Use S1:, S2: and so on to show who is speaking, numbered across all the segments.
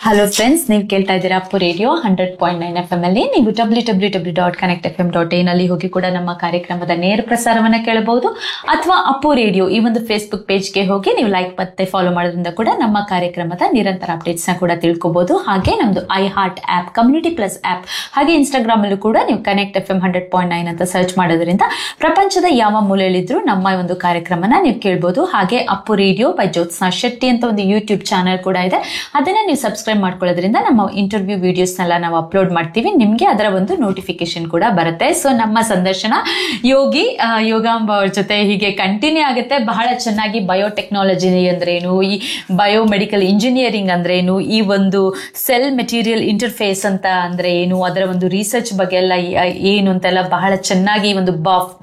S1: Hello friends ನೀವು ಕೇಳ್ತಾ ಇದ್ದೀರಾ Appu radio hundred point nine F M ಅಲ್ಲಿ ನೀವು W W W dot connect F M dot in ಅಲ್ಲಿ ಹೋಗಿ ಕೂಡ ನಮ್ಮ ಕಾರ್ಯಕ್ರಮದ ನೇರ ಪ್ರಸಾರವನ್ನ ಕೇಳಬಹುದು ಅಥವಾ ಅಪ್ಪು ರೇಡಿಯೋ ಈ ಒಂದು ಫೇಸ್ಬುಕ್ ಪೇಜ್ಗೆ ಹೋಗಿ ನೀವು ಲೈಕ್ ಮತ್ತೆ ಫಾಲೋ ಮಾಡೋದ್ರಿಂದ ಕೂಡ ನಮ್ಮ ಕಾರ್ಯಕ್ರಮದ ನಿರಂತರ ಅಪ್ಡೇಟ್ಸ್ ನ ಕೂಡ ತಿಳ್ಕೊಬಹುದು ಹಾಗೆ ನಮ್ದು I heart app community plus app ಹಾಗೆ ಇನ್ಸ್ಟಾಗ್ರಾಮ್ ಅಲ್ಲೂ ಕೂಡ ನೀವು connect F M hundred point nine ಅಂತ ಸರ್ಚ್ ಮಾಡೋದ್ರಿಂದ ಪ್ರಪಂಚದ ಯಾವ ಮೂಲೆಯಲ್ಲಿದ್ರೂ ನಮ್ಮ ಒಂದು ಕಾರ್ಯಕ್ರಮನ ನೀವು ಕೇಳ್ಬೋದು ಹಾಗೆ ಅಪ್ಪು ರೇಡಿಯೋ ಬೈ ಜ್ಯೋತ್ಸ್ನಾ ಶೆಟ್ಟಿ ಅಂತ ಒಂದು ಯೂಟ್ಯೂಬ್ ಚಾನಲ್ ಕೂಡ ಇದೆ ಅದನ್ನ ನೀವು ಸಬ್ಸ್ಕ್ರೈಬ್ ಮಾಡ್ಕೊಳ್ಳೋದ್ರಿಂದ ನಮ್ಮ ಇಂಟರ್ವ್ಯೂ ವಿಡಿಯೋಸ್ನೆಲ್ಲ ನಾವು ಅಪ್ಲೋಡ್ ಮಾಡ್ತೀವಿ ನಿಮಗೆ ಅದರ ಒಂದು ನೋಟಿಫಿಕೇಶನ್ ಕೂಡ ಬರುತ್ತೆ ಸೊ ನಮ್ಮ ಸಂದರ್ಶನ ಯೋಗಿ ಆ, ಯೋಗಾಂಬ ಅವ್ರ ಜೊತೆ ಹೀಗೆ ಕಂಟಿನ್ಯೂ ಆಗುತ್ತೆ ಬಹಳ ಚೆನ್ನಾಗಿ ಬಯೋಟೆಕ್ನಾಲಜಿ ಅಂದ್ರೇನು ಈ ಬಯೋಮೆಡಿಕಲ್ ಇಂಜಿನಿಯರಿಂಗ್ ಅಂದ್ರೇನು ಈ ಒಂದು ಸೆಲ್ ಮೆಟೀರಿಯಲ್ ಇಂಟರ್ಫೇಸ್ ಅಂತ ಅಂದ್ರೆ ಏನು ಅದರ ಒಂದು ರಿಸರ್ಚ್ ಬಗ್ಗೆ ಎಲ್ಲ ಏ- ಏನು ಅಂತೆಲ್ಲ ಬಹಳ ಚೆನ್ನಾಗಿ ಒಂದು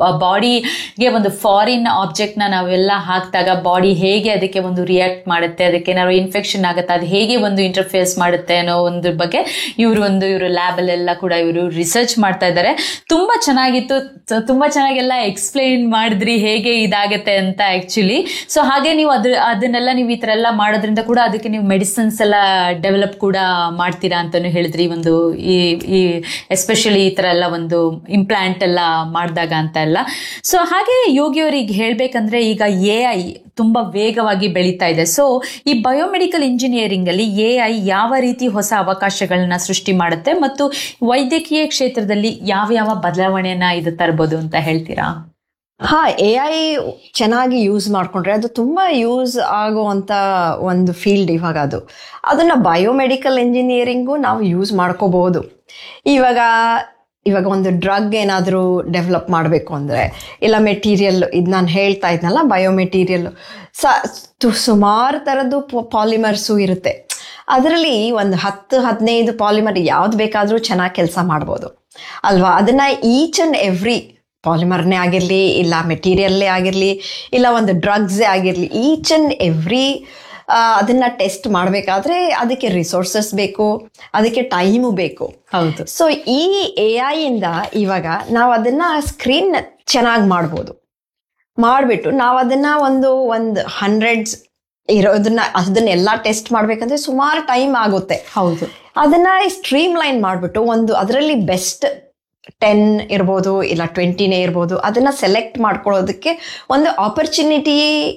S1: ಬಾಡಿಗೆ ಒಂದು ಫಾರಿನ್ ಆಬ್ಜೆಕ್ಟ್ ನ ನಾವೆಲ್ಲ ಹಾಕಿದಾಗ ಬಾಡಿ ಹೇಗೆ ಅದಕ್ಕೆ ಒಂದು ರಿಯಾಕ್ಟ್ ಮಾಡುತ್ತೆ ಅದಕ್ಕೆ ಏನಾದ್ರು ಇನ್ಫೆಕ್ಷನ್ ಆಗುತ್ತೆ ಅದು ಹೇಗೆ ಒಂದು ಇಂಟರ್ಫೇಸ್ ಮಾಡುತ್ತೆ ಅನ್ನೋ ಒಂದು ಬಗ್ಗೆ ಇವರು ಒಂದು ಇವರು ಲ್ಯಾಬ್ ಅಲ್ಲೆಲ್ಲ ಕೂಡ ಇವರು ರಿಸರ್ಚ್ ಮಾಡ್ತಾ ಇದ್ದಾರೆ ತುಂಬಾ ಚೆನ್ನಾಗಿತ್ತು ತ- ತುಂಬಾ ಚೆನ್ನಾಗೆಲ್ಲ ಎಕ್ಸ್ಪ್ಲೈನ್ ಮಾಡಿದ್ರಿ ಹೇಗೆ ಇದಾಗತ್ತೆ ಅಂತ ಆಕ್ಚುಲಿ ಸೊ ಹಾಗೆ ನೀವು ಅದ್ರ ಅದನ್ನೆಲ್ಲ ನೀವು ಈ ತರ ಎಲ್ಲ ಮಾಡೋದ್ರಿಂದ ಕೂಡ ಅದಕ್ಕೆ ನೀವು ಮೆಡಿಸಿನ್ಸ್ ಎಲ್ಲ ಡೆವಲಪ್ ಕೂಡ ಮಾಡ್ತೀರಾ ಅಂತಾನು ಹೇಳಿದ್ರಿ ಒಂದು ಈ ಈ ಎಸ್ಪೆಷಲಿ ಈ ತರ ಎಲ್ಲ ಒಂದು ಇಂಪ್ಲಾಂಟ್ ಎಲ್ಲ ಮಾಡಿದಾಗ ಅಂತ ಎಲ್ಲ ಸೊ ಹಾಗೆ ಯೋಗಿಯವರಿಗೆ ಹೇಳ್ಬೇಕಂದ್ರೆ ಈಗ ಎ ಐ ತುಂಬಾ ವೇಗವಾಗಿ ಬೆಳೀತಾ ಇದೆ ಸೊ ಈ ಬಯೋಮೆಡಿಕಲ್ ಇಂಜಿನಿಯರಿಂಗ್ ಅಲ್ಲಿ ಎ ಐ ಯಾವ ರೀತಿ ಹೊಸ ಅವಕಾಶಗಳನ್ನ ಸೃಷ್ಟಿ ಮಾಡುತ್ತೆ ಮತ್ತು ವೈದ್ಯಕೀಯ ಕ್ಷೇತ್ರದಲ್ಲಿ ಯಾವ ಯಾವ ಬದಲಾವಣೆಯನ್ನ ಇದು ತರ್ಬೋದು ಅಂತ ಹೇಳ್ತೀರಾ
S2: ಹಾ ಎ ಐ ಚೆನ್ನಾಗಿ ಯೂಸ್ ಮಾಡ್ಕೊಂಡ್ರೆ ಅದು ತುಂಬಾ ಯೂಸ್ ಆಗುವಂತ ಒಂದು ಫೀಲ್ಡ್ ಇವಾಗ ಅದು ಅದನ್ನ ಬಯೋಮೆಡಿಕಲ್ ಇಂಜಿನಿಯರಿಂಗು ನಾವು ಯೂಸ್ ಮಾಡ್ಕೋಬಹುದು ಇವಾಗ ಇವಾಗ ಒಂದು ಡ್ರಗ್ ಏನಾದರೂ ಡೆವಲಪ್ ಮಾಡಬೇಕು ಅಂದರೆ ಇಲ್ಲ ಮೆಟೀರಿಯಲ್ ಇದು ನಾನು ಹೇಳ್ತಾ ಇದ್ನಲ್ಲ ಬಯೋಮೆಟೀರಿಯಲ್ ಸ ಸುಮಾರು ಥರದ್ದು ಪಾಲಿಮರ್ಸು ಇರುತ್ತೆ ಅದರಲ್ಲಿ ಒಂದು ಹತ್ತು ಹದಿನೈದು ಪಾಲಿಮರ್ ಯಾವ್ದು ಬೇಕಾದರೂ ಚೆನ್ನಾಗಿ ಕೆಲಸ ಮಾಡ್ಬೋದು ಅಲ್ವಾ ಅದನ್ನ ಈಚ್ ಅಂಡ್ ಎವ್ರಿ ಪಾಲಿಮರ್ನೇ ಆಗಿರಲಿ ಇಲ್ಲ ಮೆಟೀರಿಯಲ್ಲೇ ಆಗಿರಲಿ ಇಲ್ಲ ಒಂದು ಡ್ರಗ್ಸೇ ಆಗಿರಲಿ ಈಚ್ ಅಂಡ್ ಎವ್ರಿ ಅದನ್ನ ಟೆಸ್ಟ್ ಮಾಡಬೇಕಾದ್ರೆ ಅದಕ್ಕೆ ರಿಸೋರ್ಸಸ್ ಬೇಕು ಅದಕ್ಕೆ ಟೈಮು ಬೇಕು
S1: ಹೌದು
S2: ಸೊ ಈ ಎ ಇಂದ ಇವಾಗ ನಾವು ಅದನ್ನ ಸ್ಕ್ರೀನ್ ಚೆನ್ನಾಗಿ ಮಾಡ್ಬೋದು ಮಾಡಿಬಿಟ್ಟು ನಾವು ಅದನ್ನ ಒಂದು ಒಂದು ಹಂಡ್ರೆಡ್ಸ್ ಇರೋದನ್ನ ಅದನ್ನೆಲ್ಲ ಟೆಸ್ಟ್ ಮಾಡ್ಬೇಕಂದ್ರೆ ಸುಮಾರು ಟೈಮ್ ಆಗುತ್ತೆ
S1: ಹೌದು
S2: ಅದನ್ನ ಸ್ಟ್ರೀಮ್ ಲೈನ್ ಮಾಡಿಬಿಟ್ಟು ಒಂದು ಅದರಲ್ಲಿ ಬೆಸ್ಟ್ ಟೆನ್ ಇರ್ಬೋದು ಇಲ್ಲ ಟ್ವೆಂಟಿನೇ ಇರ್ಬೋದು ಅದನ್ನ ಸೆಲೆಕ್ಟ್ ಮಾಡ್ಕೊಳ್ಳೋದಕ್ಕೆ ಒಂದು ಆಪರ್ಚುನಿಟಿ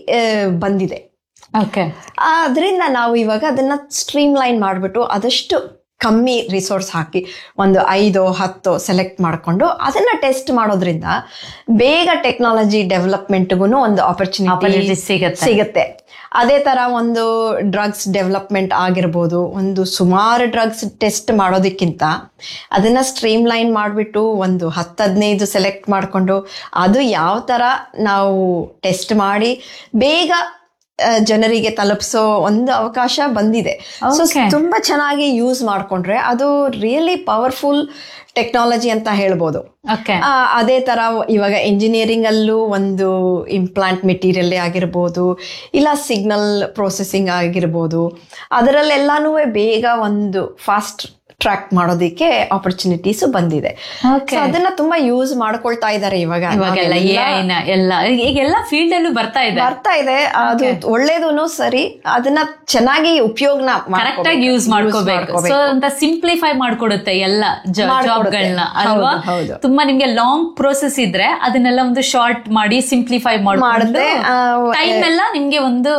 S2: ಬಂದಿದೆ
S1: ಓಕೆ
S2: ಅದರಿಂದ ನಾವು ಇವಾಗ ಅದನ್ನ ಸ್ಟ್ರೀಮ್ ಲೈನ್ ಮಾಡಿಬಿಟ್ಟು ಆದಷ್ಟು ಕಮ್ಮಿ ರಿಸೋರ್ಸ್ ಹಾಕಿ ಒಂದು ಐದು ಹತ್ತು ಸೆಲೆಕ್ಟ್ ಮಾಡಿಕೊಂಡು ಅದನ್ನ ಟೆಸ್ಟ್ ಮಾಡೋದ್ರಿಂದ ಬೇಗ ಟೆಕ್ನಾಲಜಿ ಡೆವಲಪ್ಮೆಂಟ್ಗೂ ಒಂದು
S1: Opportunity
S2: ಆಪರ್ಚುನಿಟಿ
S1: ಸಿಗತ್ತೆ.
S2: ಸಿಗುತ್ತೆ ಅದೇ ತರ ಒಂದು ಡ್ರಗ್ಸ್ ಡೆವಲಪ್ಮೆಂಟ್ ಆಗಿರ್ಬೋದು ಒಂದು ಸುಮಾರು ಡ್ರಗ್ಸ್ ಟೆಸ್ಟ್ ಮಾಡೋದಕ್ಕಿಂತ ಅದನ್ನ ಸ್ಟ್ರೀಮ್ ಲೈನ್ ಮಾಡಿಬಿಟ್ಟು ಒಂದು ಹತ್ತು ಹದಿನೈದು ಸೆಲೆಕ್ಟ್ ಮಾಡಿಕೊಂಡು ಅದು ಯಾವ ತರ ನಾವು ಟೆಸ್ಟ್ ಮಾಡಿ ಬೇಗ ಆ, ಜನರಿಗೆ ತಲುಪಿಸೋ ಒಂದು ಅವಕಾಶ ಬಂದಿದೆ ಸೊ
S1: Okay.
S2: ತುಂಬಾ ಚೆನ್ನಾಗಿ ಯೂಸ್ ಮಾಡ್ಕೊಂಡ್ರೆ ಅದು ರಿಯಲಿ ಪವರ್ಫುಲ್ ಟೆಕ್ನಾಲಜಿ ಅಂತ ಹೇಳ್ಬೋದು
S1: ಓಕೆ
S2: ಆ, ಅದೇ ತರ ಇವಾಗ ಇಂಜಿನಿಯರಿಂಗ್ ಅಲ್ಲೂ ಒಂದು ಇಂಪ್ಲಾಂಟ್ ಮೆಟೀರಿಯಲ್ ಆಗಿರ್ಬೋದು ಇಲ್ಲ ಸಿಗ್ನಲ್ ಪ್ರೊಸೆಸಿಂಗ್ ಆಗಿರ್ಬೋದು ಅದರಲ್ಲೆಲ್ಲಾನು ಬೇಗ ಒಂದು ಫಾಸ್ಟ್ ಟ್ರ್ಯಾಕ್ ಮಾಡೋದಕ್ಕೆ ಆಪರ್ಚುನಿಟೀಸ್ ಬಂದಿದೆ
S1: Okay.
S2: So ಅದನ್ನ ತುಂಬಾ ಯೂಸ್ ಮಾಡ್ಕೊಳ್ತಾ ಇದ್ದಾರೆ ಇವಾಗ
S1: ಇವಾಗೆಲ್ಲ
S2: ನಾವೆಲ್ಲ
S1: AI ನ ಎಲ್ಲ ಈಗೆಲ್ಲ ಫೀಲ್ಡ್ ಅಲ್ಲೂ ಬರ್ತಾ ಇದೆ
S2: ಬರ್ತಾ ಇದೆ ಅದು ಒಳ್ಳೇದೂನು ಸರಿ ಅದನ್ನ ಚೆನ್ನಾಗಿ ಉಪಯೋಗನ
S1: ಕರೆಕ್ಟ್ ಆಗಿ ಯೂಸ್ ಮಾಡ್ಕೋಬೇಕು ಸೊ ಅಂತ ಸಿಂಪ್ಲಿಫೈ ಮಾಡ್ಕೊಡುತ್ತೆ ಎಲ್ಲ
S2: ಮಾಡ್ಕೊಡುತ್ತೆ.
S1: ಜಾಬ್ಗಳನ್ನ
S2: ಹೌದು,
S1: ಅಲ್ವಾ
S2: ಹೌದು.
S1: ತುಂಬಾ ನಿಮ್ಗೆ ಲಾಂಗ್ ಪ್ರೋಸೆಸ್ ಇದ್ರೆ ಅದನ್ನೆಲ್ಲ ಒಂದು ಶಾರ್ಟ್ ಮಾಡಿ ಸಿಂಪ್ಲಿಫೈ ಮಾಡಿದ್ರೆ
S2: ಮಾಡುತ್ತೆ, ಆ,
S1: ಟೈಮ್ ಎಲ್ಲ ನಿಮ್ಗೆ ಒಂದು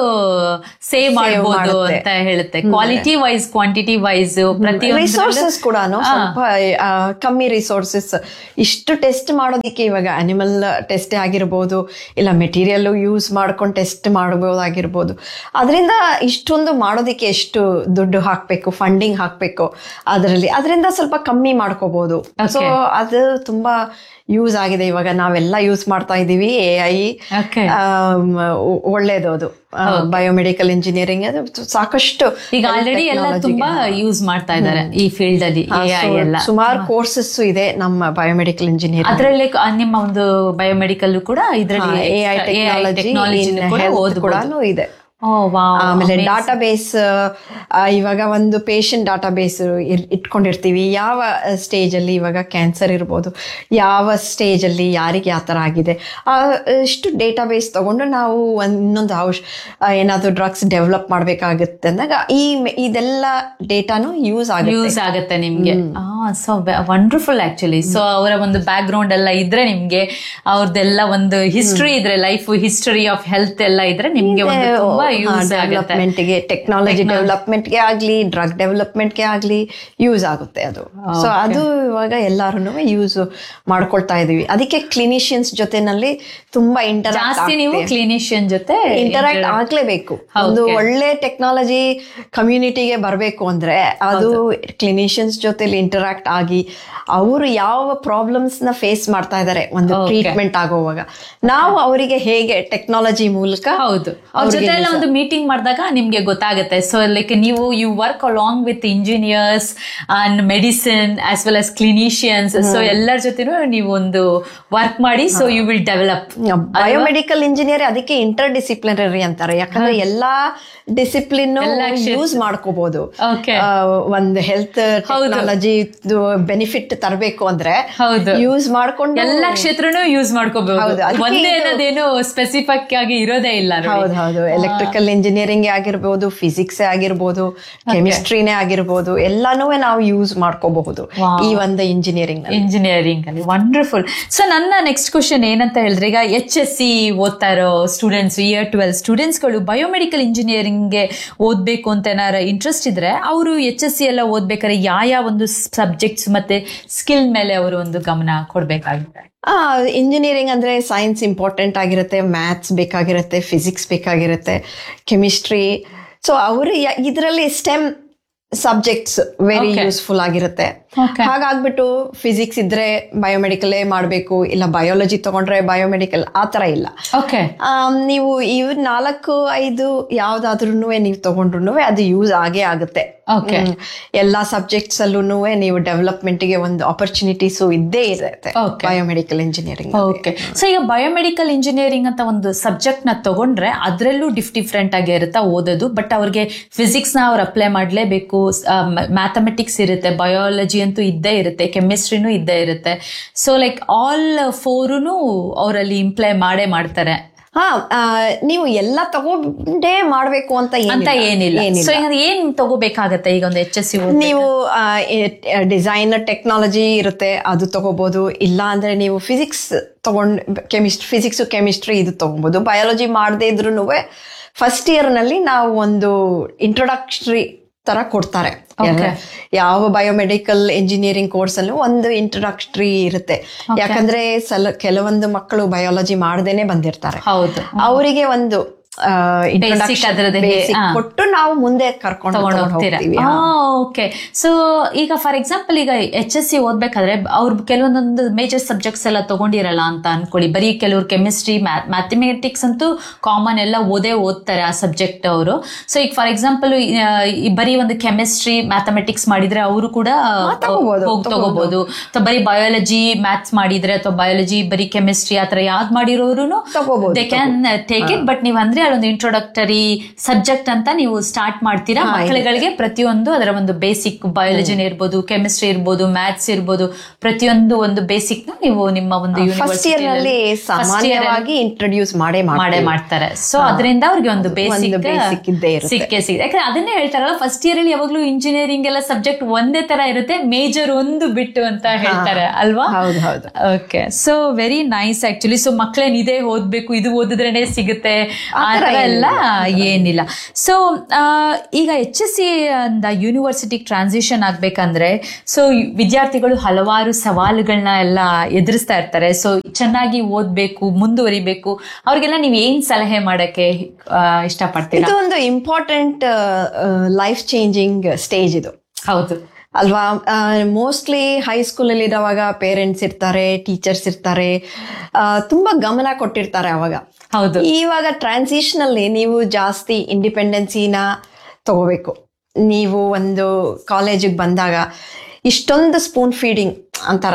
S1: ಸೇವ್ ಮಾಡಬಹುದು
S2: ಮಾಡುತ್ತೆ.
S1: ಅಂತ ಹೇಳುತ್ತೆ ಕ್ವಾಲಿಟಿ ವೈಸ್ ಕ್ವಾಂಟಿಟಿ ವೈಸ್ ಪ್ರತಿಯೊಂದು
S2: ರಿಸೋರ್ಸಸ್ ಕೂಡ ಸ್ವಲ್ಪ ಆ, ಕಮ್ಮಿ ರಿಸೋರ್ಸಸ್ ಇಷ್ಟು ಟೆಸ್ಟ್ ಮಾಡೋದಕ್ಕೆ ಇವಾಗ ಅನಿಮಲ್ ಟೆಸ್ಟ್ ಆಗಿರ್ಬೋದು ಇಲ್ಲ ಮೆಟೀರಿಯಲ್ ಯೂಸ್ ಮಾಡ್ಕೊಂಡು ಟೆಸ್ಟ್ ಮಾಡ್ಬೋದಾಗಿರ್ಬೋದು ಅದರಿಂದ ಇಷ್ಟೊಂದು ಮಾಡೋದಕ್ಕೆ ಎಷ್ಟು ದುಡ್ಡು ಹಾಕಬೇಕು ಫಂಡಿಂಗ್ ಹಾಕಬೇಕು ಅದರಲ್ಲಿ ಅದರಿಂದ ಸ್ವಲ್ಪ ಕಮ್ಮಿ ಮಾಡ್ಕೋಬಹುದು ಸೊ ಅದು ತುಂಬಾ ಯೂಸ್ ಆಗಿದೆ ಇವಾಗ ನಾವೆಲ್ಲ ಯೂಸ್ ಮಾಡ್ತಾ ಇದೀವಿ ಎ ಐ
S1: Okay.
S2: ಒಳ್ಳೇದು ಅದು ಬಯೋಮೆಡಿಕಲ್ ಇಂಜಿನಿಯರಿಂಗ್ ಅದು ಸಾಕಷ್ಟು
S1: ಈಗ ಆಲ್ರೆಡಿ ಎಲ್ಲ
S2: technology ಗೆ.
S1: ತುಂಬಾ ಯೂಸ್ ಮಾಡ್ತಾ ಇದ್ದಾರೆ ಈ ಫೀಲ್ಡ್ ಅಲ್ಲಿ AI ಎಲ್ಲ
S2: ಸುಮಾರು ಕೋರ್ಸಸ್ ಇದೆ ನಮ್ಮ ಬಯೋಮೆಡಿಕಲ್ ಇಂಜಿನಿಯರಿಂಗ್
S1: ಅದರಲ್ಲಿ ನಿಮ್ಮ ಒಂದು ಬಯೋಮೆಡಿಕಲ್ ಕೂಡ ಇದರಲ್ಲಿ
S2: ಎ ಐ ಟೆಕ್ನಾಲಜಿ
S1: ಟೆಕ್ನಾಲಜಿ ಕೂಡ
S2: ಕೂಡ
S1: ಓದ್ಬೋದು
S2: ಇದೆ
S1: ಓ ವಾ
S2: ಆಮೇಲೆ ಡಾಟಾ ಬೇಸ್ ಇವಾಗ ಒಂದು ಪೇಷಂಟ್ ಡಾಟಾ ಬೇಸ್ ಇಟ್ಕೊಂಡಿರ್ತೀವಿ ಯಾವ ಸ್ಟೇಜ್ ಅಲ್ಲಿ ಇವಾಗ ಕ್ಯಾನ್ಸರ್ ಇರ್ಬೋದು ಯಾವ ಸ್ಟೇಜ್ ಅಲ್ಲಿ ಯಾರಿಗೆ ಯಾವ ಥರ ಆಗಿದೆ ಆ, ಇಷ್ಟು ಡೇಟಾ ಬೇಸ್ ತಗೊಂಡು ನಾವು ಒಂದ್ ಇನ್ನೊಂದು ಔಷ ಏನಾದರೂ ಡ್ರಗ್ಸ್ ಡೆವಲಪ್ ಮಾಡಬೇಕಾಗುತ್ತೆ ಅಂದಾಗ ಈ ಮೆ- ಇದೆಲ್ಲ ಡೇಟಾನು ಯೂಸ್ ಆಗುತ್ತೆ
S1: ಯೂಸ್ ಆಗುತ್ತೆ ನಿಮ್ಗೆ ಸೊ ವಂಡರ್ಫುಲ್ ಆಕ್ಚುಲಿ ಸೊ ಅವರ ಒಂದು ಬ್ಯಾಕ್ ಗ್ರೌಂಡ್ ಎಲ್ಲ ಇದ್ರೆ ನಿಮ್ಗೆ ಅವ್ರದ್ದೆಲ್ಲ ಒಂದು ಹಿಸ್ಟ್ರಿ ಇದ್ರೆ ಲೈಫ್ ಹಿಸ್ಟರಿ ಆಫ್ ಹೆಲ್ತ್ ಎಲ್ಲ ಇದ್ರೆ ನಿಮ್ಗೆ ಒಂದು ತುಂಬಾ ಯೂಸ್ ಆಗುತ್ತೆ
S2: ಡೆವಲಪ್ಮೆಂಟ್ಗೆ ಟೆಕ್ನಾಲಜಿ ಡೆವಲಪ್ಮೆಂಟ್ಗೆ ಆಗಲಿ ಡ್ರಗ್ ಡೆವಲಪ್ಮೆಂಟ್ಗೆ ಆಗಲಿ ಯೂಸ್ ಆಗುತ್ತೆ ಅದು ಸೊ ಅದು ಇವಾಗ ಎಲ್ಲಾರು ಯೂಸ್ ಮಾಡ್ಕೊಳ್ತಾ ಇದೀವಿ ಅದಕ್ಕೆ ಕ್ಲಿನಿಷಿಯನ್ಸ್ ಜೊತೆನಲ್ಲಿ ತುಂಬಾ ಇಂಟರಾಕ್ಟ್
S1: ಜಾಸ್ತಿ ನೀವು ಕ್ಲಿನಿಷಿಯನ್ ಜೊತೆ
S2: ಇಂಟರಾಕ್ಟ್ ಆಗ್ಲೇಬೇಕು ಒಂದು ಒಳ್ಳೆ ಟೆಕ್ನಾಲಜಿ ಕಮ್ಯುನಿಟಿಗೆ ಬರಬೇಕು ಅಂದ್ರೆ ಅದು ಕ್ಲಿನಿಷಿಯನ್ಸ್ ಜೊತೆಲಿ ಇಂಟರಾಕ್ಟ್ ಆಗಿ ಅವರು ಯಾವ ಪ್ರಾಬ್ಲಮ್ಸ್ ನ ಫೇಸ್ ಮಾಡ್ತಾ ಇದ್ದಾರೆ ಒಂದು ಟ್ರೀಟ್ಮೆಂಟ್ ಆಗೋವಾಗ ನಾವು ಅವರಿಗೆ ಹೇಗೆ ಟೆಕ್ನಾಲಜಿ ಮೂಲಕ
S1: ಹೌದು ಅವ್ರ ಜೊತೆ ಎಲ್ಲ ಒಂದು ಮೀಟಿಂಗ್ ಮಾಡಿದಾಗ ನಿಮ್ಗೆ ಗೊತ್ತಾಗುತ್ತೆ ಸೊ ಲೈಕ್ ನೀವು you work along with engineers and medicine as well as clinicians so ಎಲ್ಲರ ಜೊತೆನೂ ನೀವು ಒಂದು ವರ್ಕ್ ಮಾಡಿ so you will develop
S2: biomedical engineer ಅದಕ್ಕೆ ಇಂಟರ್ ಡಿಸಿಪ್ಲಿನರಿ ಅಂತಾರೆ ಯಾಕಂದ್ರೆ ಎಲ್ಲಾ ಡಿಸಿಪ್ಲಿನ್ ಯೂಸ್ ಮಾಡ್ಕೋಬಹುದು
S1: ಓಕೆ
S2: ಒಂದು ಹೆಲ್ತ್ ಟೆಕ್ನಾಲಜಿ ಬೆನಿಫಿಟ್ ತರಬೇಕು ಅಂದ್ರೆ
S1: ಹೌದು
S2: ಯೂಸ್ ಮಾಡ್ಕೊಂಡು
S1: ಎಲ್ಲಾ ಕ್ಷೇತ್ರನೂ ಯೂಸ್ ಮಾಡ್ಕೋಬಹುದು
S2: ಹೌದು, ಅದಕ್ಕೆ
S1: ಒಂದೇ ಅನ್ನೋದೇನು ಸ್ಪೆಸಿಫಿಕ್ ಆಗಿ ಇರೋದೇ ಇಲ್ಲ ನೋಡಿ.
S2: ಹೌದು ಹೌದು ಎಲೆಕ್ಟ್ರಿಕಲ್ ಇಂಜಿನಿಯರಿಂಗ್ ಆಗಿರ್ಬೋದು ಫಿಸಿಕ್ಸ್ ಆಗಿರ್ಬೋದು ಕೆಮಿಸ್ಟ್ರಿನೇ ಆಗಿರ್ಬೋದು ಎಲ್ಲಾನು ನಾವು ಯೂಸ್ ಮಾಡ್ಕೋಬಹುದು ಈ ಒಂದು ಇಂಜಿನಿಯರಿಂಗ್
S1: ಇಂಜಿನಿಯರಿಂಗ್ ಅಲ್ಲಿ ವಂಡರ್ಫುಲ್ ಸೊ ನನ್ನ ನೆಕ್ಸ್ಟ್ ಕ್ವಶನ್ ಏನಂತ ಹೇಳಿದ್ರೆ ಈಗ ಎಚ್ ಎಸ್ ಸಿ ಓದ್ತಾ ಇರೋ ಸ್ಟೂಡೆಂಟ್ಸ್ ಇಯರ್ ಟ್ವೆಲ್ ಸ್ಟೂಡೆಂಟ್ಸ್ಗಳು ಬಯೋಮೆಡಿಕಲ್ ಇಂಜಿನಿಯರಿಂಗ್ಗೆ ಓದಬೇಕು ಅಂತ ಏನಾರ ಇಂಟ್ರೆಸ್ಟ್ ಇದ್ರೆ ಅವರು ಎಚ್ ಎಸ್ ಸಿ ಎಲ್ಲ ಓದ್ಬೇಕಾದ್ರೆ ಯಾವ ಯಾವ ಒಂದು ಸಬ್ಜೆಕ್ಟ್ಸ್ ಮತ್ತೆ ಸ್ಕಿಲ್ ಮೇಲೆ ಅವರು ಒಂದು ಗಮನ ಕೊಡ್ಬೇಕಾಗುತ್ತೆ
S2: ಇಂಜಿನಿಯರಿಂಗ್ ಅಂದ್ರೆ ಸೈನ್ಸ್ ಇಂಪಾರ್ಟೆಂಟ್ ಆಗಿರುತ್ತೆ ಮ್ಯಾಥ್ಸ್ ಬೇಕಾಗಿರುತ್ತೆ ಫಿಸಿಕ್ಸ್ ಬೇಕಾಗಿರುತ್ತೆ ಕೆಮಿಸ್ಟ್ರಿ ಸೊ ಅವರು ಇದರಲ್ಲಿ ಸ್ಟೆಮ್ ಸಬ್ಜೆಕ್ಟ್ಸ್ ವೆರಿ ಯೂಸ್ಫುಲ್ ಆಗಿರುತ್ತೆ
S1: Okay.
S2: ಹಾಗಾಗ್ಬಿಟ್ಟು ಫಿಸಿಕ್ಸ್ ಇದ್ರೆ ಬಯೋಮೆಡಿಕಲೇ ಮಾಡಬೇಕು ಇಲ್ಲ ಬಯಾಲಜಿ ತಗೊಂಡ್ರೆ ಬಯೋಮೆಡಿಕಲ್ ಆ ಥರ ಇಲ್ಲ
S1: ಓಕೆ
S2: ಆಮ್, ನೀವು ಇವ್ ನಾಲ್ಕು ಐದು ಯಾವ್ದಾದ್ರೂ ನೀವು ತಗೊಂಡ್ರು ಅದು ಯೂಸ್ ಆಗೇ ಆಗುತ್ತೆ
S1: Okay.
S2: ಹ್ಮ್. ಎಲ್ಲಾ ಸಬ್ಜೆಕ್ಟ್ಸ್ ಅಲ್ಲೂ ನೀವು ಡೆವಲಪ್ಮೆಂಟ್ ಗೆ ಒಂದು ಆಪರ್ಚುನಿಟೀಸು ಇದ್ದೇ ಇರುತ್ತೆ
S1: Okay.
S2: Biomedical engineering
S1: okay so ಈಗ ಬಯೋಮೆಡಿಕಲ್ ಇಂಜಿನಿಯರಿಂಗ್ ಅಂತ ಒಂದು ಸಬ್ಜೆಕ್ಟ್ ನ ತಗೊಂಡ್ರೆ ಅದರಲ್ಲೂ ಡಿಫ್ ಡಿಫ್ರೆಂಟ್ ಆಗಿ ಇರುತ್ತಾ ಓದೋದು ಬಟ್ ಅವ್ರಿಗೆ ಫಿಸಿಕ್ಸ್ ನ ಅವ್ರು ಅಪ್ಲೈ ಮಾಡಲೇಬೇಕು ಮ್ಯಾಥಮೆಟಿಕ್ಸ್ ಇರುತ್ತೆ ಬಯಾಲಜಿ ಅಂತೂ ಇದ್ದೇ ಇರುತ್ತೆ ಕೆಮಿಸ್ಟ್ರಿನೂ ಇದ್ದೇ ಇರುತ್ತೆ ಸೊ ಲೈಕ್ ಆಲ್ ಫೋರುನು ಅವರಲ್ಲಿ ಇಂಪ್ಲೈ ಮಾಡೇ ಮಾಡ್ತಾರೆ
S2: ಹಾ ಆ, ನೀವು ಎಲ್ಲ ತಗೊಂಡೇ ಮಾಡ್ಬೇಕು ಅಂತ
S1: ಅಂತ ಏನಿಲ್ಲ
S2: ಏನಿಲ್ಲ
S1: ಸೊ ಏನ್ ತಗೋಬೇಕಾಗತ್ತೆ ಈಗ ಒಂದು ಎಚ್ ಎಸ್ ಸಿ
S2: ನೀವು ಡಿಸೈನರ್ ಟೆಕ್ನಾಲಜಿ ಇರುತ್ತೆ ಅದು ತಗೋಬಹುದು ಇಲ್ಲ ಅಂದ್ರೆ ನೀವು ಫಿಸಿಕ್ಸ್ ತಗೊಂಡ್ ಕೆಮಿಸ್ಟ್ರಿ ಫಿಸಿಕ್ಸ್ ಕೆಮಿಸ್ಟ್ರಿ ಇದು ತಗೋಬಹುದು ಬಯಾಲಜಿ ಮಾಡದೇ ಇದ್ರು ಫಸ್ಟ್ ಇಯರ್ ನಲ್ಲಿ ನಾವು ಒಂದು ಇಂಟ್ರೊಡಕ್ಷರಿ ತರ ಕೊಡ್ತಾರೆ ಯಾವ ಬಯೋಮೆಡಿಕಲ್ ಇಂಜಿನಿಯರಿಂಗ್ ಕೋರ್ಸ್ ಅಲ್ಲೂ ಒಂದು ಇಂಟ್ರೊಡಕ್ಷರಿ ಇರುತ್ತೆ ಯಾಕಂದ್ರೆ ಸಲ ಕೆಲವೊಂದು ಮಕ್ಕಳು ಬಯಾಲಜಿ ಮಾಡದೇನೆ ಬಂದಿರ್ತಾರೆ
S1: ಹೌದು
S2: ಅವರಿಗೆ ಒಂದು
S1: Basic ಅದ್ರದ್ದು ಹೇ-
S2: ಬೇಸಿಕ್
S1: ಹಾ.
S2: ಕೊಟ್ಟು ನಾವು ಮುಂದೆ ಕರ್ಕೊಂಡು
S1: ತಗೊಂಡು
S2: ತಗೊಂಡು
S1: ಹೋಗ್ತೀರಾ
S2: ಹೋಗ್ತೀವಿ
S1: ಓಕೆ ಸೊ ಈಗ ಫಾರ್ ಎಕ್ಸಾಂಪಲ್ ಈಗ ಎಚ್ ಎಸ್ ಸಿ ಓದ್ಬೇಕಾದ್ರೆ ಅವ್ರು ಕೆಲವೊಂದೊಂದು ಮೇಜರ್ ಸಬ್ಜೆಕ್ಟ್ಸ್ ಎಲ್ಲ ತಗೊಂಡಿರಲ್ಲ ಅಂತ ಅನ್ಕೊಳ್ಳಿ ಬರೀ ಕೆಲವ್ರು ಕೆಮಿಸ್ಟ್ರಿ ಮ್ಯಾಥಮೆಟಿಕ್ಸ್ ಅಂತೂ ಕಾಮನ್ ಎಲ್ಲ ಓದೇ ಓದ್ತಾರೆ ಆ ಸಬ್ಜೆಕ್ಟ್ ಅವರು ಸೊ ಈಗ ಫಾರ್ ಎಕ್ಸಾಂಪಲ್ ಬರೀ ಒಂದು ಕೆಮಿಸ್ಟ್ರಿ ಮ್ಯಾಥಮೆಟಿಕ್ಸ್ ಮಾಡಿದ್ರೆ ಅವರು ಕೂಡ
S2: ತಗೋಬೋದು,
S1: ಹೋಗಿ ತಗೋಬಹುದು ಅಥವಾ ಬರೀ ಬಯಾಲಜಿ ಮ್ಯಾಥ್ಸ್ ಮಾಡಿದ್ರೆ ಅಥವಾ ಬಯಾಲಜಿ ಬರೀ ಕೆಮಿಸ್ಟ್ರಿ ಆತರ ಯಾವ್ದು ಮಾಡಿರೋರು
S2: ತಗೋಬೋದು,
S1: they can take it but ನೀವು ಅಂದ್ರೆ ಅದೊಂದು ಇಂಟ್ರೊಡಕ್ಟರಿ ಸಬ್ಜೆಕ್ಟ್ ಅಂತ ನೀವು ಸ್ಟಾರ್ಟ್ ಮಾಡ್ತೀರಾ ಮಕ್ಕಳುಗಳಿಗೆ ಪ್ರತಿಯೊಂದು ಅದರ ಒಂದು ಬೇಸಿಕ್ ಬಯಾಲಜಿನೇ ಇರ್ಬೋದು ಕೆಮಿಸ್ಟ್ರಿ ಇರ್ಬೋದು ಮ್ಯಾಥ್ಸ್ ಇರ್ಬೋದು ಪ್ರತಿಯೊಂದು ಒಂದು ಬೇಸಿಕ್ ನ ನೀವು ನಿಮ್ಮ ಒಂದು
S2: ಫಸ್ಟ್ ಇಯರ್ ನಲ್ಲಿ ಸಾಮಾನ್ಯವಾಗಿ ಇಂಟ್ರೊಡ್ಯೂಸ್ ಮಾಡೇ
S1: ಮಾಡೇ
S2: ಮಾಡ್ತಾರೆ
S1: ಮಾಡ್ತಾರೆ ಸೊ ಅದರಿಂದ ಅವ್ರಿಗೆ ಒಂದು ಬೇಸಿಕ್
S2: basic ಇದ್ದೇ ಇರುತ್ತೆ.
S1: ಸಿಕ್ಕೇ ಸಿಗುತ್ತೆ ಯಾಕಂದ್ರೆ ಅದನ್ನೇ ಹೇಳ್ತಾರಲ್ಲ ಫಸ್ಟ್ ಇಯರ್ ಅಲ್ಲಿ ಯಾವಾಗ್ಲೂ ಇಂಜಿನಿಯರಿಂಗ್ ಎಲ್ಲ ಸಬ್ಜೆಕ್ಟ್ ಒಂದೇ ತರ ಇರುತ್ತೆ ಮೇಜರ್ ಒಂದು ಬಿಟ್ಟು ಅಂತ ಹೇಳ್ತಾರೆ ಅಲ್ವಾ
S2: ಹೌದು ಹೌದು
S1: okay so very nice actually so ಮಕ್ಕಳೇನ್ ಇದೇ ಓದ್ಬೇಕು ಇದು ಓದಿದ್ರೇನೆ ಸಿಗುತ್ತೆ ಆ
S2: ಥರ
S1: ಥರ ಎಲ್ಲ ಏನಿಲ್ಲ ಸೊ ಈಗ ಎಚ್ ಎಸ್ ಸಿ ಅಂದ ಯೂನಿವರ್ಸಿಟಿಗೆ ಟ್ರಾನ್ಸಿಷನ್ ಆಗ್ಬೇಕಂದ್ರೆ ಸೊ ವಿದ್ಯಾರ್ಥಿಗಳು ಹಲವಾರು ಸವಾಲುಗಳನ್ನ ಎಲ್ಲ ಎದುರಿಸ್ತಾ ಇರ್ತಾರೆ ಸೊ ಚೆನ್ನಾಗಿ ಓದ್ಬೇಕು ಮುಂದುವರಿಬೇಕು ಅವ್ರಿಗೆಲ್ಲ ನೀವು ಏನ್ ಸಲಹೆ ಮಾಡಕ್ಕೆ ಆ, ಇಷ್ಟಪಡ್ತೀರಾ
S2: ಇದು ಒಂದು ಇಂಪಾರ್ಟೆಂಟ್ ಲೈಫ್ ಚೇಂಜಿಂಗ್ ಸ್ಟೇಜ್ ಇದು
S1: ಹೌದು
S2: ಅಲ್ವಾ ಮೋಸ್ಟ್ಲಿ ಹೈಸ್ಕೂಲಲ್ಲಿ ಇರುವಾಗ ಪೇರೆಂಟ್ಸ್ ಇರ್ತಾರೆ ಟೀಚರ್ಸ್ ಇರ್ತಾರೆ ಆ, ತುಂಬಾ ಗಮನ ಕೊಟ್ಟಿರ್ತಾರೆ ಅವಾಗ
S1: ಹೌದು
S2: ಇವಾಗ ಟ್ರಾನ್ಸಿಷನ್ ಅಲ್ಲಿ ನೀವು ಜಾಸ್ತಿ ಇಂಡಿಪೆಂಡೆನ್ಸಿನ ತಗೋಬೇಕು ನೀವು ಒಂದು ಕಾಲೇಜಿಗೆ ಬಂದಾಗ ಇಷ್ಟೊಂದು ಸ್ಪೂನ್ ಫೀಡಿಂಗ್ ಅಂತಾರಲ್ಲ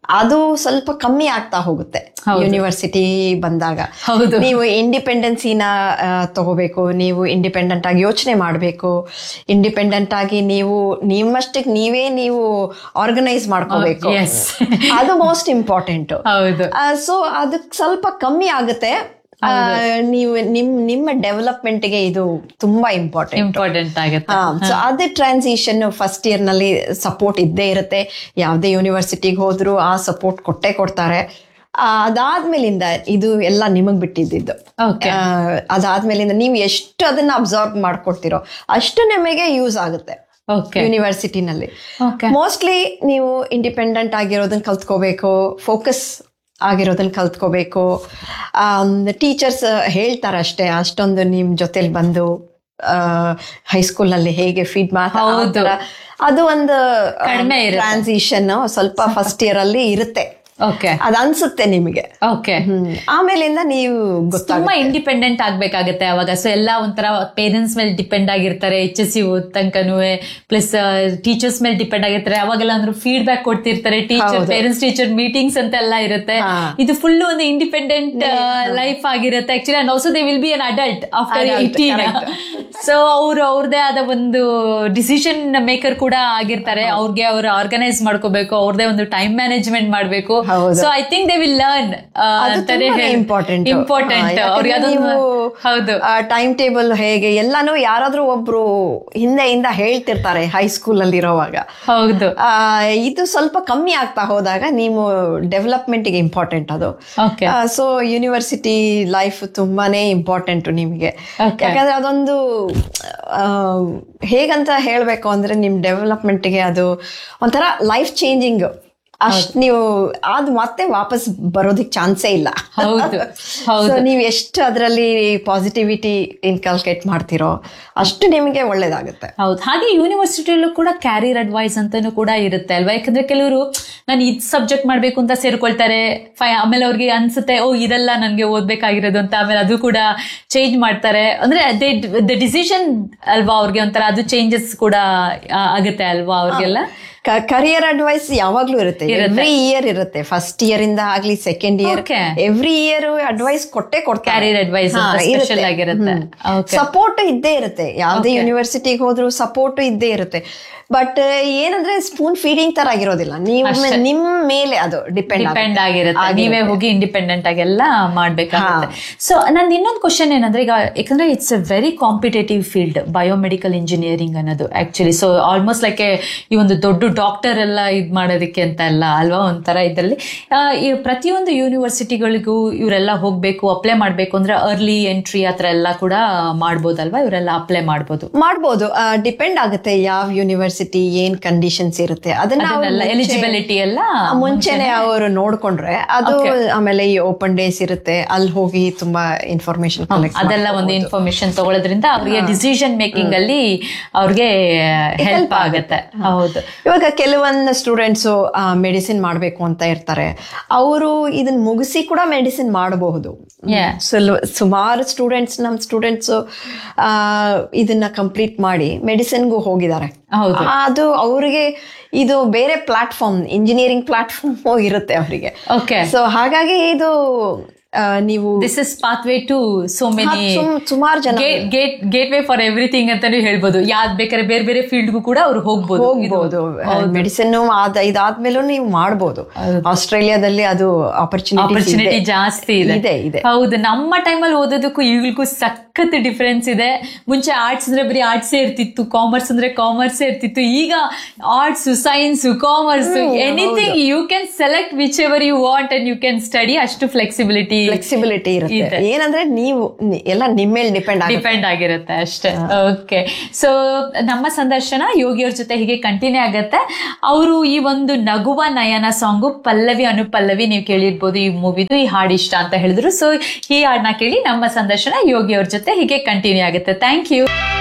S2: ಅದು ಸ್ವಲ್ಪ ಕಮ್ಮಿ ಆಗ್ತಾ ಹೋಗುತ್ತೆ
S1: ಹೌದು.
S2: ಯೂನಿವರ್ಸಿಟಿ ಬಂದಾಗ
S1: ಹೌದು.
S2: ನೀವು ಇಂಡಿಪೆಂಡೆನ್ಸಿನ ತಗೋಬೇಕು ನೀವು ಇಂಡಿಪೆಂಡೆಂಟ್ ಆಗಿ ಯೋಚನೆ ಮಾಡಬೇಕು ಇಂಡಿಪೆಂಡೆಂಟ್ ಆಗಿ ನೀವು ನಿಮ್ಮಷ್ಟಕ್ಕೆ ನೀವೇ ನೀವು ಆರ್ಗನೈಸ್ ಮಾಡ್ಕೋಬೇಕು
S1: Yes.
S2: ಅದು ಮೋಸ್ಟ್ ಇಂಪಾರ್ಟೆಂಟ್
S1: ಹೌದು
S2: ಸೊ ಅದಕ್ಕೆ ಸ್ವಲ್ಪ ಕಮ್ಮಿ ಆಗುತ್ತೆ ಆ, ನೀವು ನಿಮ್ ನಿಮ್ಮ ಡೆವಲಪ್ಮೆಂಟ್ಗೆ ಇದು ತುಂಬಾ ಇಂಪಾರ್ಟೆಂಟ್
S1: ಇಂಪಾರ್ಟೆಂಟ್ ಆಗುತ್ತೆ
S2: ಸೊ ಅದೇ ಟ್ರಾನ್ಸಿಷನ್ ಫಸ್ಟ್ ಇಯರ್ ನಲ್ಲಿ ಸಪೋರ್ಟ್ ಇದ್ದೇ ಇರುತ್ತೆ ಯಾವುದೇ ಯೂನಿವರ್ಸಿಟಿಗೆ ಹೋದ್ರು ಆ ಸಪೋರ್ಟ್ ಕೊಟ್ಟೇ ಕೊಡ್ತಾರೆ ಆ, ಅದಾದ್ಮೇಲಿಂದ ಇದು ಎಲ್ಲ ನಿಮಗ್ ಬಿಟ್ಟಿದ್ದು
S1: Okay.
S2: ಅದಾದ್ಮೇಲಿಂದ ನೀವು ಎಷ್ಟು ಅದನ್ನ ಅಬ್ಸರ್ವ್ ಮಾಡ್ಕೊಡ್ತಿರೋ ಅಷ್ಟು ನಿಮಗೆ ಯೂಸ್ ಆಗುತ್ತೆ
S1: ಓಕೆ
S2: ಯೂನಿವರ್ಸಿಟಿನಲ್ಲಿ
S1: ಓಕೆ
S2: ಮೋಸ್ಟ್ಲಿ ನೀವು ಇಂಡಿಪೆಂಡೆಂಟ್ ಆಗಿರೋದನ್ನ ಕಲ್ತ್ಕೋಬೇಕು ಫೋಕಸ್ ಆಗಿರೋದನ್ನ ಕಲ್ತ್ಕೋಬೇಕು ಟೀಚರ್ಸ್ ಹೇಳ್ತಾರೆ ಅಷ್ಟೇ ಅಷ್ಟೊಂದು ನಿಮ್ ಜೊತೆಲಿ ಬಂದು ಹೈಸ್ಕೂಲ್ನಲ್ಲಿ ಹೇಗೆ ಫೀಡ್
S1: ಹೌದು.
S2: ಅದು ಒಂದು
S1: ಕಡಿಮೆ ಇರುತ್ತೆ.
S2: ಟ್ರಾನ್ಸಿಷನ್ ಸ್ವಲ್ಪ ಫಸ್ಟ್ ಇಯರ್ ಅಲ್ಲಿ ಇರುತ್ತೆ
S1: ಓಕೆ
S2: ಅದ್ ಅನ್ಸುತ್ತೆ ನಿಮಗೆ
S1: ಓಕೆ
S2: ಹ್ಮ್ ಆಮೇಲಿಂದ ನೀವು ಗೊತ್ತಾಗ
S1: ತುಂಬಾ ಇಂಡಿಪೆಂಡೆಂಟ್ ಆಗ್ಬೇಕಾಗತ್ತೆ ಅವಾಗ ಸೊ ಎಲ್ಲ ಒಂಥರ ಪೇರೆಂಟ್ಸ್ ಮೇಲೆ ಡಿಪೆಂಡ್ ಆಗಿರ್ತಾರೆ ಎಚ್ ಎಸ್ ಸಿ ಓದ್ ತನಕನೂ ಪ್ಲಸ್ ಟೀಚರ್ಸ್ ಮೇಲೆ ಡಿಪೆಂಡ್ ಆಗಿರ್ತಾರೆ ಅವಾಗೆಲ್ಲ ಅಂದ್ರೆ ಫೀಡ್ಬ್ಯಾಕ್ ಕೊಡ್ತಿರ್ತಾರೆ ಟೀಚರ್
S2: ಹೌದು.
S1: ಪೇರೆಂಟ್ಸ್ ಟೀಚರ್ ಮೀಟಿಂಗ್ಸ್ ಅಂತ ಎಲ್ಲ ಇರುತ್ತೆ
S2: ಹಾ.
S1: ಇದು ಫುಲ್ ಒಂದು ಇಂಡಿಪೆಂಡೆಂಟ್ ಲೈಫ್ ಆಗಿರುತ್ತೆ actually and also they will be an adult after
S2: Adult,
S1: eighteen so ಅವರು ಅವ್ರದೇ ಆದ ಒಂದು ಡಿಸಿಷನ್ ಮೇಕರ್ ಕೂಡ ಆಗಿರ್ತಾರೆ ಅವ್ರಿಗೆ ಅವ್ರು ಆರ್ಗನೈಸ್ ಮಾಡ್ಕೋಬೇಕು ಅವ್ರದೇ ಒಂದು ಟೈಮ್ ಮ್ಯಾನೇಜ್ಮೆಂಟ್ ಮಾಡಬೇಕು
S2: ಹೌದು.
S1: So I think they will learn
S2: ಅದು ತುಂಬಾನೇ ಇಂಪಾರ್ಟೆಂಟ್
S1: ಇಂಪಾರ್ಟೆಂಟ್ ಅವ್ರಿಗೆ ಅದೊಂದು ಹೌದು
S2: ಟೈಮ್ ಟೇಬಲ್ ಹೇಗೆ ಎಲ್ಲಾನು ಯಾರಾದ್ರೂ ಒಬ್ರು ಹಿಂದೆಯಿಂದ ಹೇಳ್ತಿರ್ತಾರೆ ಹೈಸ್ಕೂಲ್ ಅಲ್ಲಿ ಇರೋವಾಗ
S1: ಹೌದು
S2: ಆ, ಇದು ಸ್ವಲ್ಪ ಕಮ್ಮಿ ಆಗ್ತಾ ಹೋದಾಗ ನೀವು ಡೆವಲಪ್ಮೆಂಟ್ ಗೆ ಇಂಪಾರ್ಟೆಂಟ್ ಅದು
S1: ಓಕೆ
S2: ಸೊ ಯೂನಿವರ್ಸಿಟಿ ಲೈಫ್ ತುಂಬಾನೇ ಇಂಪಾರ್ಟೆಂಟ್ ನಿಮಗೆ
S1: Okay.
S2: ಯಾಕಂದ್ರೆ ಅದೊಂದು ಆ, ಹೇಗಂತ ಹೇಳ್ಬೇಕು ಅಂದ್ರೆ ನಿಮ್ ಡೆವಲಪ್ಮೆಂಟ್ಗೆ ಅದು ಒಂಥರ ಲೈಫ್ ಚೇಂಜಿಂಗ್ ಅಷ್ಟ್ ನೀವು ಅದು ಮತ್ತೆ ವಾಪಸ್ ಬರೋದಕ್ಕೆ ಚಾನ್ಸೇ ಇಲ್ಲ
S1: ಹೌದು ಹೌದು
S2: ಸೊ ನೀವು ಎಷ್ಟು ಅದರಲ್ಲಿ ಪಾಸಿಟಿವಿಟಿ ಇನ್ಕಲ್ಕೇಟ್ ಮಾಡ್ತಿರೋ ಅಷ್ಟು ನಿಮಗೆ ಒಳ್ಳೇದಾಗುತ್ತೆ
S1: ಹೌದು ಹಾಗೆ ಯೂನಿವರ್ಸಿಟಿಯಲ್ಲೂ ಕೂಡ ಕ್ಯಾರಿಯರ್ ಅಡ್ವೈಸ್ ಅಂತಾನು ಕೂಡ ಇರುತ್ತೆ ಅಲ್ವಾ ಯಾಕಂದ್ರೆ ಕೆಲವರು ನಾನು ಇದ್ ಸಬ್ಜೆಕ್ಟ್ ಮಾಡ್ಬೇಕು ಅಂತ ಸೇರ್ಕೊಳ್ತಾರೆ ಫೈ ಆಮೇಲೆ ಅವ್ರಿಗೆ ಅನ್ಸುತ್ತೆ ಓ ಇದೆಲ್ಲ ನನಗೆ ಓದ್ಬೇಕಾಗಿರೋದು ಅಂತ ಆಮೇಲೆ ಅದು ಕೂಡ ಚೇಂಜ್ ಮಾಡ್ತಾರೆ ಅಂದ್ರೆ ದ ಡಿಸಿಷನ್ ಅಲ್ವಾ ಅವ್ರಿಗೆ ಒಂಥರ ಅದು ಚೇಂಜಸ್ ಕೂಡ ಆ, ಆಗುತ್ತೆ ಅಲ್ವಾ ಅವ್ರಿಗೆಲ್ಲ
S2: ಕರಿಯರ್ ಅಡ್ವೈಸ್ ಯಾವಾಗ್ಲೂ ಇರುತ್ತೆ ಎವ್ರಿ ಇಯರ್ ಇರುತ್ತೆ ಫಸ್ಟ್ ಇಯರ್ ಇಂದ ಆಗ್ಲಿ second year
S1: Okay.
S2: Every year advice ಕೊಟ್ಟೆ ಕೊಡ್ತಾರೆ
S1: Career advice ಅಂತ special ಆಗಿರುತ್ತೆ. Okay.
S2: ಸಪೋರ್ಟ್ ಇದ್ದೇ ಇರುತ್ತೆ ಯಾವ್ದೇ ಯೂನಿವರ್ಸಿಟಿಗೆ ಹೋದ್ರು ಸಪೋರ್ಟ್ ಇದ್ದೇ ಇರುತ್ತೆ ಬಟ್ ಏನಂದ್ರೆ ಸ್ಪೂನ್ ಫೀಡಿಂಗ್ ತರ ಆಗಿರೋದಿಲ್ಲ ನೀವು ನಿಮ್ ಮೇಲೆ ಅದು ಡಿಪೆಂಡ್
S1: ಡಿಪೆಂಡ್ ಆಗಿರುತ್ತೆ ನೀವೇ ಹೋಗಿ ಇಂಡಿಪೆಂಡೆಂಟ್ ಆಗೆಲ್ಲ ಮಾಡ್ಬೇಕಾಗುತ್ತೆ ಸೊ ನಂದು ಇನ್ನೊಂದು ಕ್ವಶನ್ ಏನಂದ್ರೆ ಈಗ ಯಾಕಂದ್ರೆ it's a very competitive field biomedical engineering ಅನ್ನೋದು ಆಕ್ಚುಲಿ ಸೊ ಆಲ್ಮೋಸ್ಟ್ ಲೈಕ್ ಈ ಒಂದು ದೊಡ್ಡ ಡಾಕ್ಟರ್ ಎಲ್ಲ ಇದ್ ಮಾಡೋದಕ್ಕೆ ಅಂತ ಅಲ್ಲ ಅಲ್ವಾ ಒಂಥರ ಇದರಲ್ಲಿ ಈ ಪ್ರತಿಯೊಂದು ಯೂನಿವರ್ಸಿಟಿಗಳಿಗೂ ಇವರೆಲ್ಲ ಹೋಗ್ಬೇಕು ಅಪ್ಲೈ ಮಾಡ್ಬೇಕು ಅಂದ್ರೆ ಅರ್ಲಿ ಎಂಟ್ರಿ ಆ ಥರ ಎಲ್ಲ ಕೂಡ ಮಾಡ್ಬೋದಲ್ವಾ ಇವರೆಲ್ಲ ಅಪ್ಲೈ ಮಾಡ್ಬೋದು
S2: ಮಾಡ್ಬೋದು ಡಿಪೆಂಡ್ ಆಗುತ್ತೆ ಯಾವ ಯೂನಿವರ್ಸಿಟಿ ಏನ್ ಕಂಡೀಷನ್ಸ್ ಇರುತ್ತೆ ಅದನ್ನ ಅವ್ರು
S1: ಅದನ್ನೆಲ್ಲ
S2: ಮುಂಚೆ-
S1: ಎಲಿಜಿಬಿಲಿಟಿ ಎಲ್ಲ
S2: ಮುಂಚೆನೆ ಅವರು ನೋಡ್ಕೊಂಡ್ರೆ ಅದು ಆಮೇಲೆ ಈ ಓಪನ್ ಡೇಸ್ ಇರುತ್ತೆ ಅಲ್ಲಿ ಹೋಗಿ ತುಂಬಾ ಇನ್ಫಾರ್ಮೇಶನ್ ಕಲೆಕ್ಟ್
S1: ಅದೆಲ್ಲ ಒಂದು ಇನ್ಫಾರ್ಮೇಶನ್ ತಗೊಳ್ಳೋದ್ರಿಂದ ಅವ್ರಿಗೆ ಡಿಸಿಷನ್ ಮೇಕಿಂಗ್ ಅಲ್ಲಿ ಅವ್ರಿಗೆ ಹೆಲ್ಪ್ ಆಗುತ್ತೆ ಹೌದು
S2: ಇವಾಗ ಕೆಲವೊಂದು ಸ್ಟೂಡೆಂಟ್ಸು ಮೆಡಿಸಿನ್ ಮಾಡಬೇಕು ಅಂತ ಇರ್ತಾರೆ ಅವರು ಇದನ್ನ ಮುಗಿಸಿ ಕೂಡ ಮೆಡಿಸಿನ್ ಮಾಡಬಹುದು
S1: Yeah.
S2: ಸುಮಾರು ಸ್ಟೂಡೆಂಟ್ಸ್ ನಮ್ಮ ಸ್ಟೂಡೆಂಟ್ಸ್ ಇದನ್ನ ಕಂಪ್ಲೀಟ್ ಮಾಡಿ ಮೆಡಿಸಿನ್ಗೂ ಹೋಗಿದ್ದಾರೆ
S1: ಹೌದು
S2: ಅದು ಅವರಿಗೆ ಇದು ಬೇರೆ ಪ್ಲಾಟ್ಫಾರ್ಮ್ ಇಂಜಿನಿಯರಿಂಗ್ ಪ್ಲಾಟ್ಫಾರ್ಮ್ ಇರುತ್ತೆ ಅವರಿಗೆ
S1: ಓಕೆ
S2: ಸೊ ಹಾಗಾಗಿ ಇದು ಆ, ನೀವು
S1: this is pathway to so many
S2: ಸುಮಾರು ಜನ
S1: gate gateway for everything ಅಂತಾನು ಹೇಳ್ಬೋದು ಯಾವ್ದ್ ಬೇಕಾದ್ರೆ ಬೇರೆ ಬೇರೆ ಫೀಲ್ಡ್ಗೂ ಕೂಡ ಅವ್ರು ಹೋಗ್ಬೋದು
S2: ಹೋಗ್ಬೋದು ಮೆಡಿಸಿನ್ ಆದ ಇದಾದ್ಮೇಲೂ ನೀವು ಮಾಡ್ಬೋದು ಆಸ್ಟ್ರೇಲಿಯಾದಲ್ಲಿ ಅದು ಆಪರ್ಚುನಿಟಿ
S1: ಆಪರ್ಚುನಿಟಿ ಜಾಸ್ತಿ ಇದೆ
S2: ಇದೆ ಇದೆ
S1: ಹೌದು ನಮ್ಮ ಟೈಮಲ್ಲಿ ಓದೋದಕ್ಕೂ ಈಗಲೂ ಸಖತ್ ಡಿಫ್ರೆನ್ಸ್ ಇದೆ ಮುಂಚೆ ಆರ್ಟ್ಸ್ ಅಂದ್ರೆ ಬರೀ ಆರ್ಟ್ಸೇ ಇರ್ತಿತ್ತು ಕಾಮರ್ಸ್ ಅಂದ್ರೆ ಕಾಮರ್ಸೇ ಇರ್ತಿತ್ತು ಈಗ arts science commerce anything you can select whichever you want and you can study ಅಷ್ಟು ಫ್ಲೆಕ್ಸಿಬಿಲಿಟಿ
S2: ಫ್ಲೆಕ್ಸಿಬಿಲಿಟಿ ಇರುತ್ತೆ ಏನಂದ್ರೆ ನೀವು ನಿ- ಎಲ್ಲ ನಿಮ್ಮ ಮೇಲೆ ಡಿಪೆಂಡ್ ಆಗುತ್ತೆ
S1: ಡಿಪೆಂಡ್ ಆಗಿರುತ್ತೆ ಅಷ್ಟೇ ಓಕೆ ಸೊ ನಮ್ಮ ಸಂದರ್ಶನ ಯೋಗಿಯವ್ರ ಜೊತೆ ಹೀಗೆ ಕಂಟಿನ್ಯೂ ಆಗತ್ತೆ ಅವರು ಈ ಒಂದು ನಗುವ ನಯನ ಸಾಂಗು ಪಲ್ಲವಿ ಅನುಪಲ್ಲವಿ ನೀವು ಕೇಳಿರ್ಬೋದು ಈ ಮೂವಿದು ಈ ಹಾಡು ಇಷ್ಟ ಅಂತ ಹೇಳಿದ್ರು ಸೊ ಈ ಹಾಡನ್ನ ಕೇಳಿ ನಮ್ಮ ಸಂದರ್ಶನ ಯೋಗಿಯವ್ರ ಜೊತೆ ಹೀಗೆ ಕಂಟಿನ್ಯೂ ಆಗುತ್ತೆ ಥ್ಯಾಂಕ್ ಯು